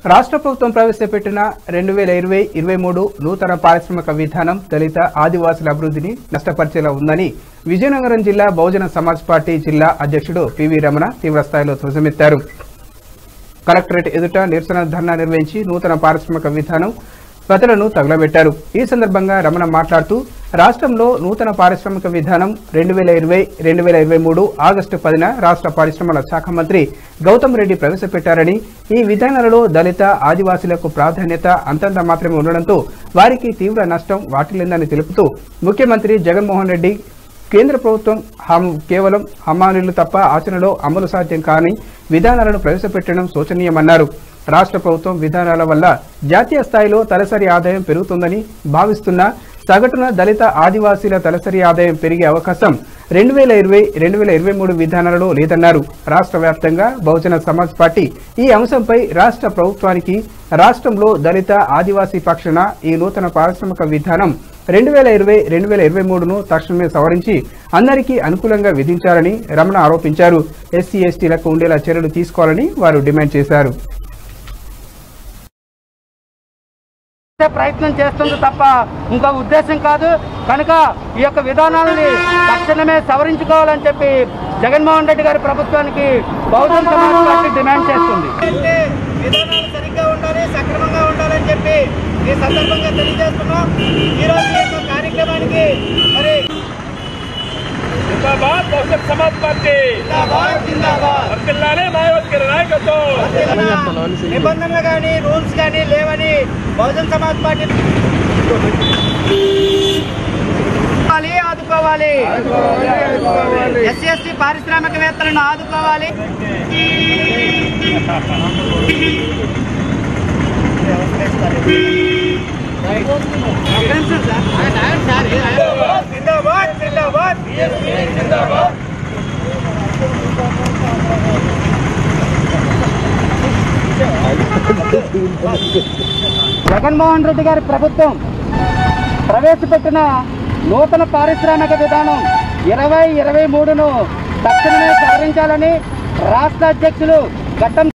రాష్ట్ర ప్రభుత్వం ప్రవేశపెట్టిన రెండు వేల ఇరవై ఇరవై మూడు నూతన పారిశ్రామిక విధానం దళిత ఆదివాసుల అభివృద్ధిని నష్టపరిచేలా ఉందని విజయనగరం జిల్లా బహుజన సమాజ్ పార్టీ జిల్లా అధ్యక్షుడు పివి రమణ తీవ్రస్థాయిలో ధ్వజమెత్తారు కలెక్టరేట్ ఎదుట నిరసన ధర్నా నిర్వహించి నూతన పారిశ్రామిక విధానం ప్రజలను తగలబెట్టారు ఈ సందర్భంగా రమణ మాట్లాడుతూ రాష్ట్రంలో నూతన పారిశ్రామిక విధానం రెండు వేల ఇరవై రెండు వేల ఇరవై మూడు ఆగస్టు పదిన రాష్ట్ర పరిశ్రమల శాఖ మంత్రి గౌతమ్ రెడ్డి ప్రవేశపెట్టారని ఈ విధానాలలో దళిత ఆదివాసీలకు ప్రాధాన్యత అంతంత మాత్రమే ఉండడంతో వారికి తీవ్ర నష్టం వాటిల్లిందని తెలుపుతూ ముఖ్యమంత్రి జగన్మోహన్ రెడ్డి కేంద్ర ప్రభుత్వం హామీ కేవలం హమాలీలు తప్ప ఆచరణలో అమలు సాధ్యం కాని విధానాలను ప్రవేశపెట్టడం శోచనీయమన్నారు రాష్ట్ర ప్రభుత్వం విధానాల వల్ల జాతీయ స్థాయిలో తలసరి ఆదాయం పెరుగుతుందని భావిస్తున్న సగటున దళిత ఆదివాసీల తలసరి ఆదాయం పెరిగే అవకాశం రెండు వేల ఇరవై రెండు వేల ఇరవై మూడు విధానాలలో లేదన్నారు రాష్ట్ర వ్యాప్తంగా బహుజన సమాజ్ పార్టీ ఈ అంశంపై రాష్ట్ర ప్రభుత్వానికి రాష్ట్రంలో దళిత ఆదివాసీ పక్షాన ఈ నూతన పారిశ్రామిక విధానం రెండు వేల ఇరవై రెండు వేల ఇరవై మూడును తక్షణమే సవరించి అందరికీ అనుకూలంగా విధించాలని రమణ ఆరోపించారు ఎస్సీ ఎస్టీలకు ఉండేలా చర్యలు తీసుకోవాలని వారు డిమాండ్ చేశారు చేసే ప్రయత్నం చేస్తుంది తప్ప ఇంకో ఉద్దేశం కాదు కనుక ఈ యొక్క విధానాలని తక్షణమే సవరించుకోవాలని చెప్పి జగన్మోహన్ రెడ్డి గారి ప్రభుత్వానికి బహుజన సమాజ్ పార్టీ డిమాండ్ చేస్తుంది అంటే విధానాలు సరిగ్గా ఉండాలి సక్రమంగా ఉండాలని చెప్పి ఈ సందర్భంగా తెలియజేస్తున్నాం ఈ రోజు ఈ యొక్క కార్యక్రమానికి మరి జిందాబాద్ బహుజన్ సమాజ్ పార్టీ జిందాబాద్ జిందాబాద్ వర్తిల్లాలి మాయావతి గారి నాయకత్వం నిబంధనలు కానీ రూల్స్ కానీ లేవని బహుజన్ సమాజ్ పార్టీ ఆదుకోవాలి, ఆదుకోవాలి ఎస్సీ ఎస్టీ పారిశ్రామికవేత్తలను ఆదుకోవాలి జిందాబాద్ జిందాబాద్ జగన్మోహన్ రెడ్డి గారి ప్రభుత్వం ప్రవేశపెట్టిన నూతన పారిశ్రామిక విధానం ఇరవై ఇరవై మూడును తక్షణమే సవరించాలని రాష్ట్ర అధ్యక్షులు గట్టం